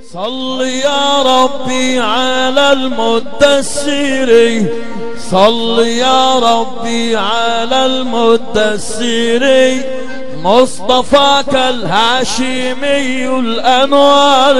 صل يا ربي على المدثر صل يا ربي على المدثر مصطفاك الهاشمي الأنوار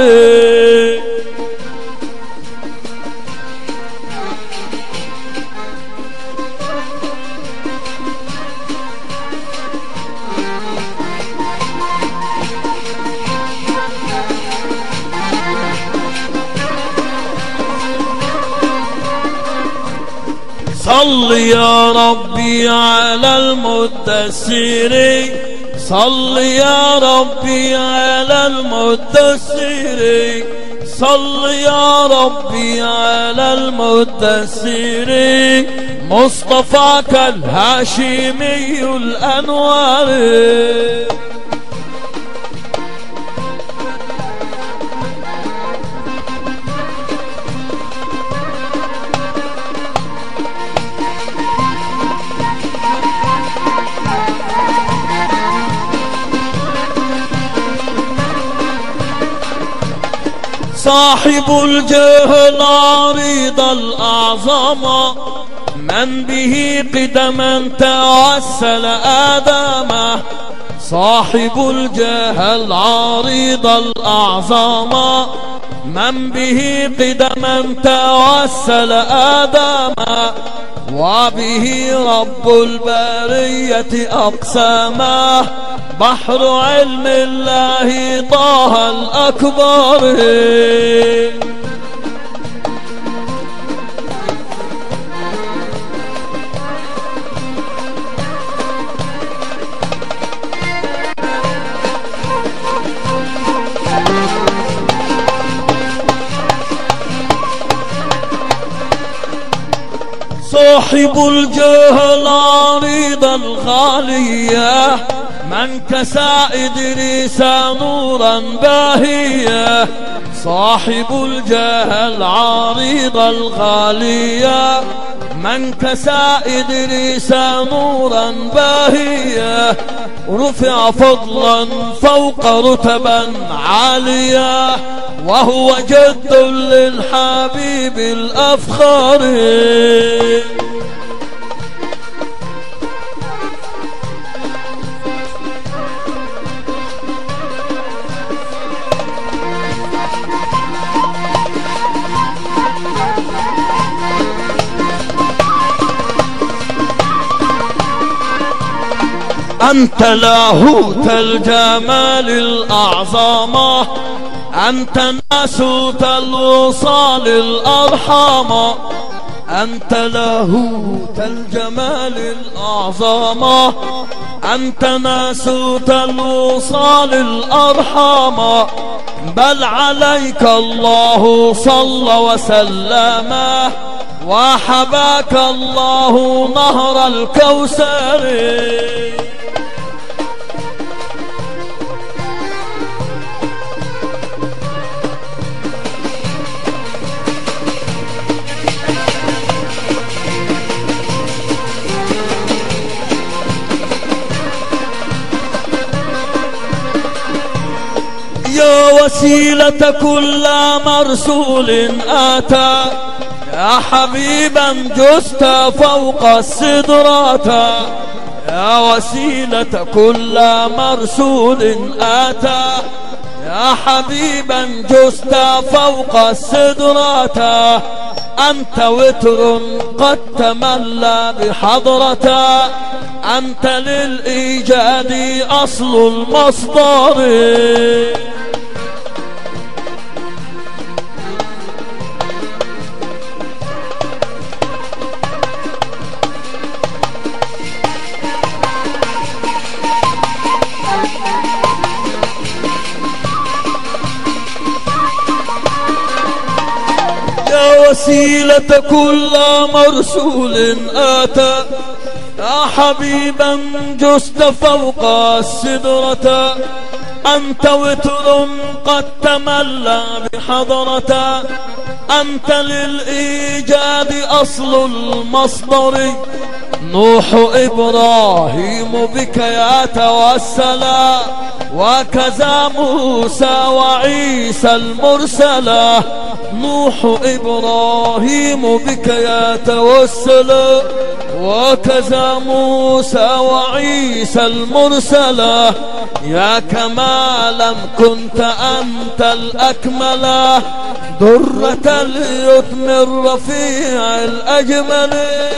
صل يا ربي على المدثر صل يا ربي على المدثر صل يا ربي على المدثر مصطفاك الهاشمي الأنوار صاحب الجهل عريض الأعظم من به قدما توسل آدم صاحب الجهل عريض الأعظم من به قدما توسل آدم وبه رب البرية أقسامه بحر علم الله طه الأكبر صاحب الجهل عريض الغالية من كسى إدريس نورا باهية صاحب الجهل عريض الغالية من كسى إدريس نورا باهية رفع فضلا فوق رتبا عالية وهو جد للحبيب الأفخر أنت لاهوت الجمال الأعظم أنت ناسوت الوصال الأرحام أنت لاهوت الجمال الأعظم أنت ناسوت الوصال الأرحام بل عليك الله صلى وسلم وحباك الله نهر الكوثر يا وسيلة كل مرسول آتى يا حبيبا جست فوق السدرات يا وسيلة كل مرسول آتى يا حبيبا جست فوق السدرات أنت وتر قد تملى بحضرة أنت للإيجاد أصل المصدر يا وسيلة كل مرسول آتى يا حبيبا جست فوق السدرة أنت وتر قد تملى بحضرة أنت للإيجاد أصل المصدر نوح إبراهيم بك يتوسلا وكذا موسى وعيسى المرسلة نوح إبراهيم بك يتوسل وكذا موسى وعيسى المرسلة يا كمالا كنت أنت الأكمل درة اليتم الرفيع الأجمل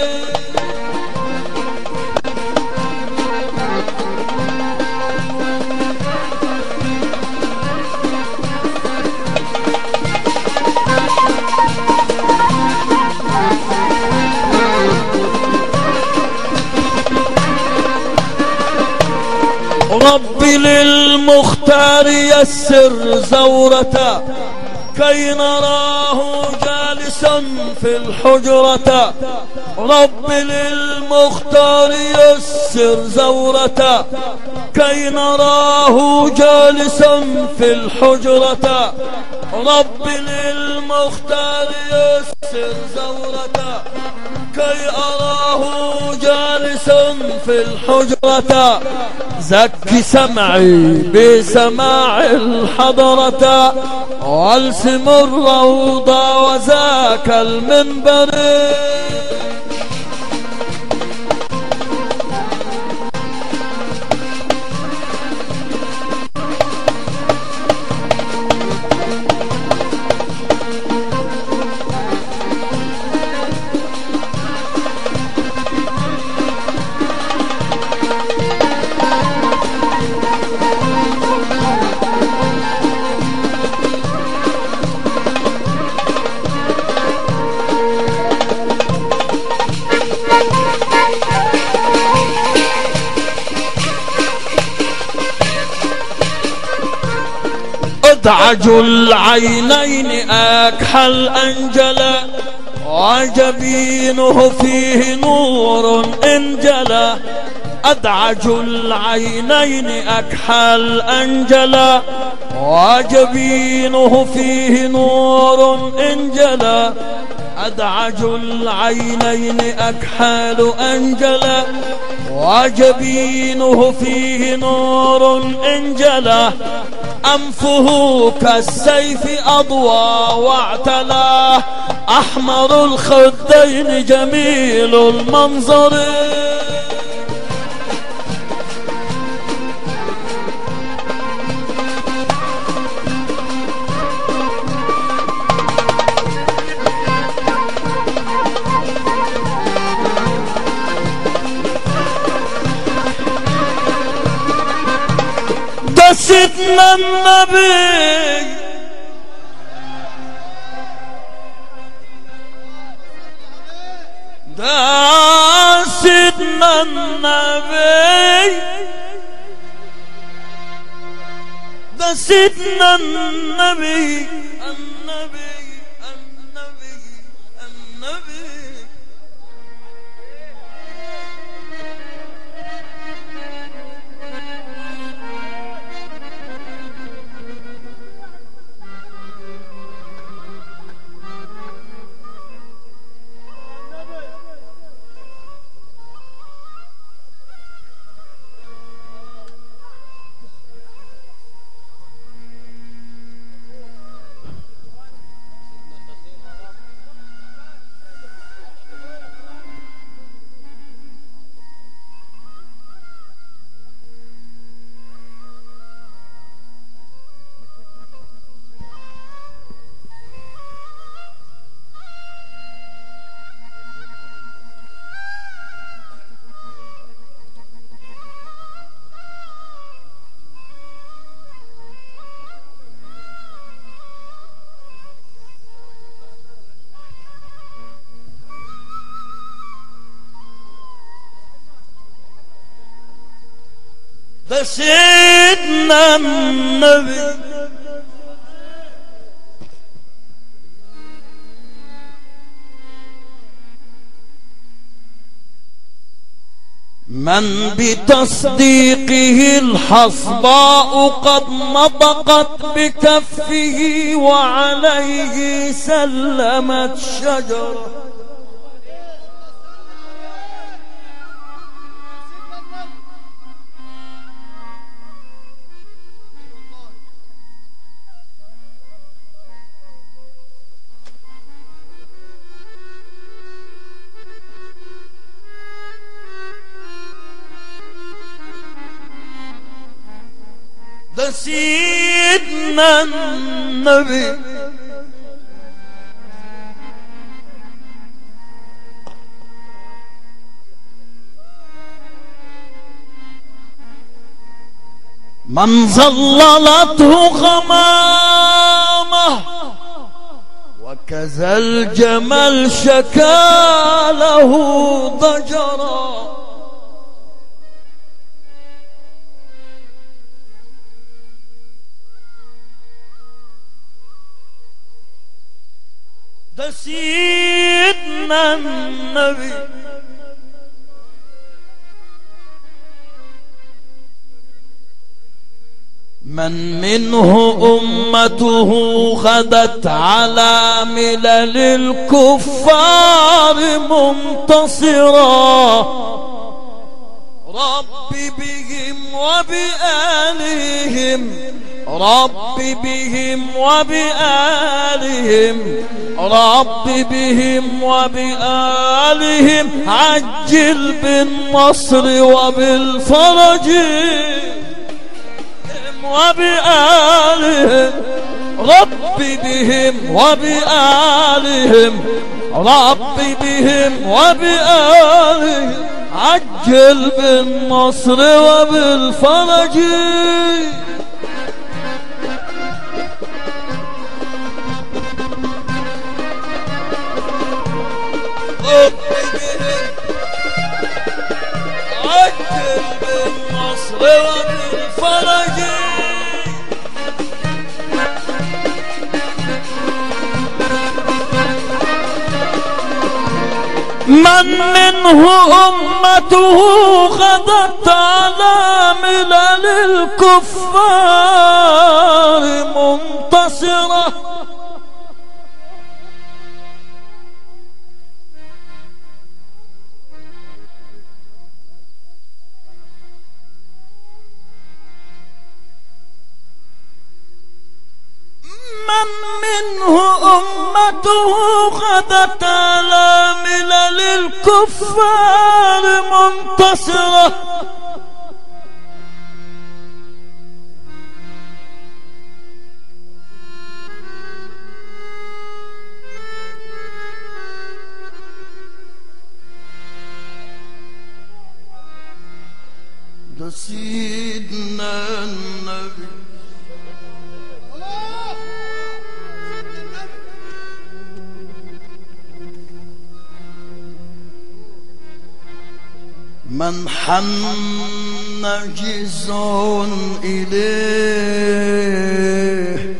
رب للمختار يسر زورة كي نراه جالسا في الحجرة رب للمختار يسر زورة كي نراه جالسا في الحجرة رب للمختار يسر زورة كي أراه جالسا في الحجرة زك سمعي بسماع الحضرة والسم الروضة وذاك المنبر أدعج العينين أكحل أنجلا وجبينه فيه نور انجلى أدعج العينين أكحل أنجلا وجبينه فيه نور انجلى أدعج العينين أكحال أنجلا وجبينه فيه نور انجلى أنفه كالسيف أضوى واعتلى أحمر الخدين جميل المنظر ده سيدنا النبي ده سيدنا النبي ده سيدنا النبي النبي النبي النبي ده سيدنا النبي من بتصديقه الحصباء قد نطقت بكفه وعليه سلمت شجره ده سيدنا النبي من ظللته غمامه وكذا الجمل شكا له ضجرا ده سيدنا النبي من منه أمته غدت على ملل الكفار منتصرا رب بهم وبآلهم رب بهم وبآلهم رب بهم وبآلهم عجل بالنصر وبالفرج وبآلهم رب بهم وبآلهم رب بهم وبآلهم عجل بالنصر وبالفرج رب بهم عجل بالنصر وبالفرج من منه أمته غدت على ملل الكفار منتصرة من منه أمته غدت على ملل الكفار منتصرة ده سيدنا النبي من حن جزع إليه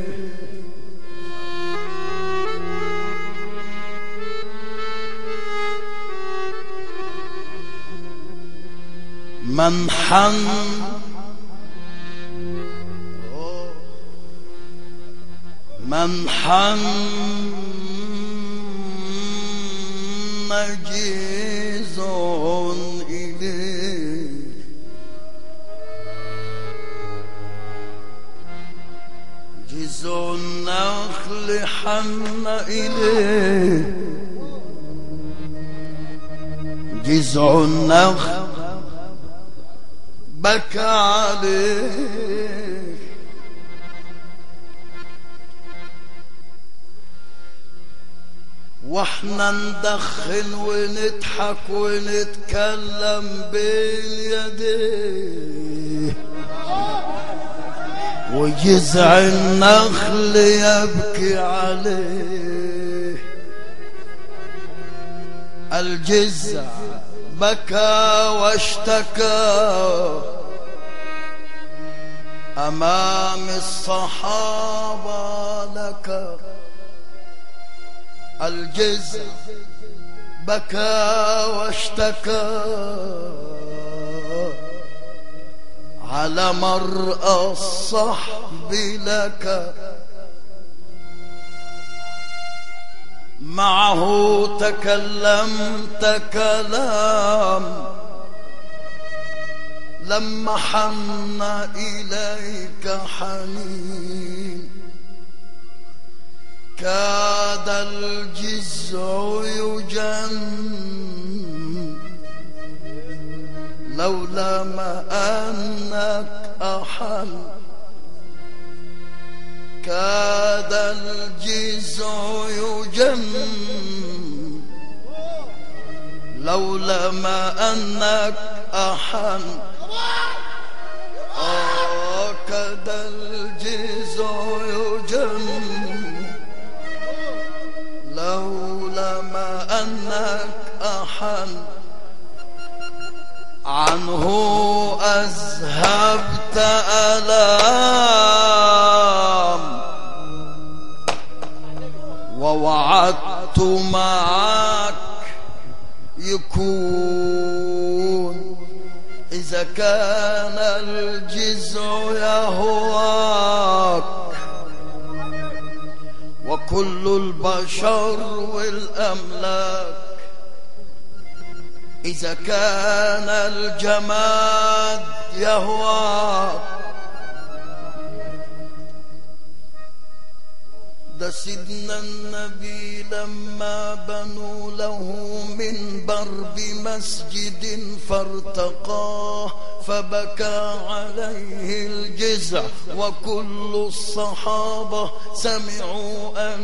من حن من حن جزع إليه جزع النخل حن إليه جزع النخل بكى عليه واحنا ندخن ونضحك ونتكلم باليدين وجزع النخل يبكي عليه الجزع بكى واشتكى أمام الصحابة لك الجزع بكى واشتكى على مرأى الصحب لك معه تكلمت كلام لما حن إليك حنين كاد الجزع يجن لولا ما أنك أحن كاد الجزع يجن لولا ما أنك أحن آه كاد الجزع يجن لولا ما أنك أحن عنه أذهبت ألام ووعدت معك يكون إذا كان الجزع يهواك وكل البشر والأملاك إذا كان الجماد يهواك ده سيدنا النبي لما بنوا له منبر بمسجد فارتقاه فبكى عليه الجزع وكل الصحابة سمعوا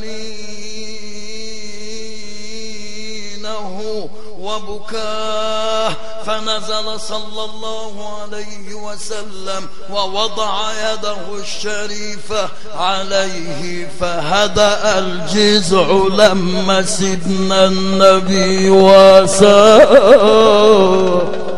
أنينه وبكاه فنزل صلى الله عليه وسلم ووضع يده الشريفة عليه فهدأ الجزع لما سيدنا النبي وساه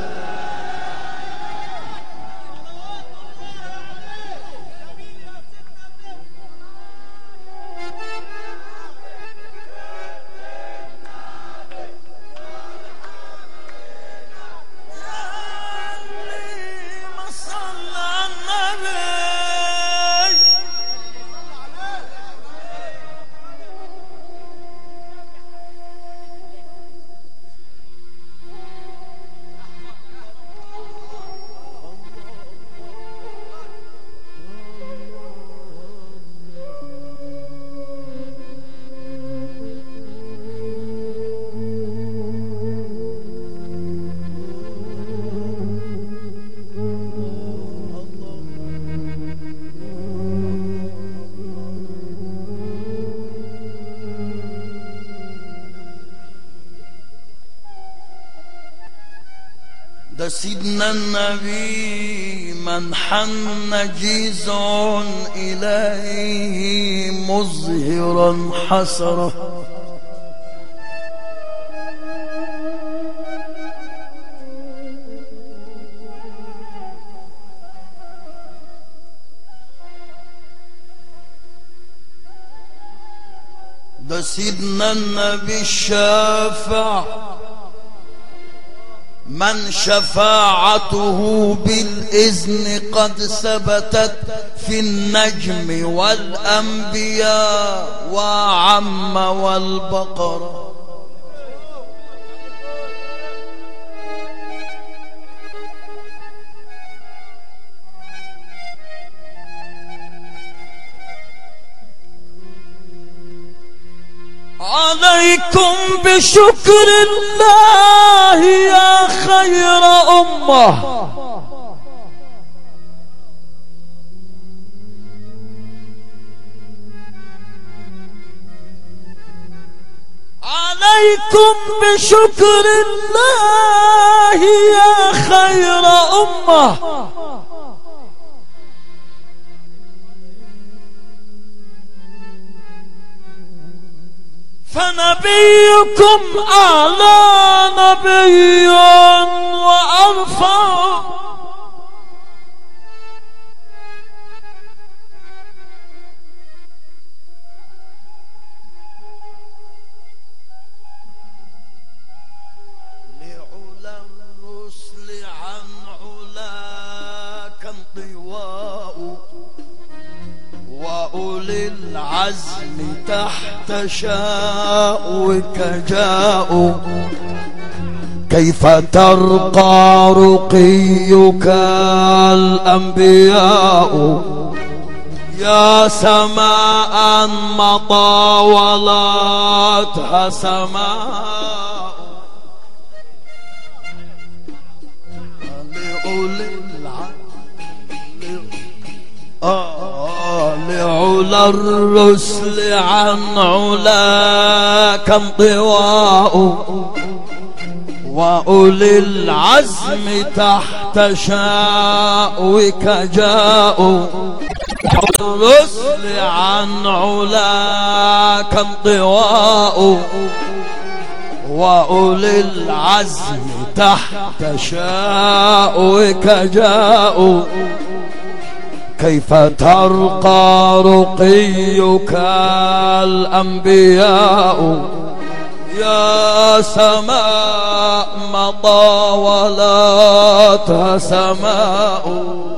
ده سيدنا النبي من حن جيزع إليه مظهرا حسره ده سيدنا النبي الشافع من شفاعته بالإذن قد ثبتت في النجم والأنبياء وعم والبقرة عليكم بشكر الله يا خير أمة عليكم بشكر الله يا خير أمة فنبيكم أعلى نبي وأرفع لعلا الرسل عن علاك انطواء وأولي العزم تحت شاءك جاءوا كيف ترقى رقيك الأنبياء يا سماء مضى ولاتها سماء لأولي العزم آه لعلا الرسل عن علاك انطواء وأولي العزم تحت شاؤك جاءوا الرسل عن علاك انطواء وأولي العزم تحت شاؤك جاءوا كيف ترقى رقيك الأنبياء يا سماء ما طاولتها سماء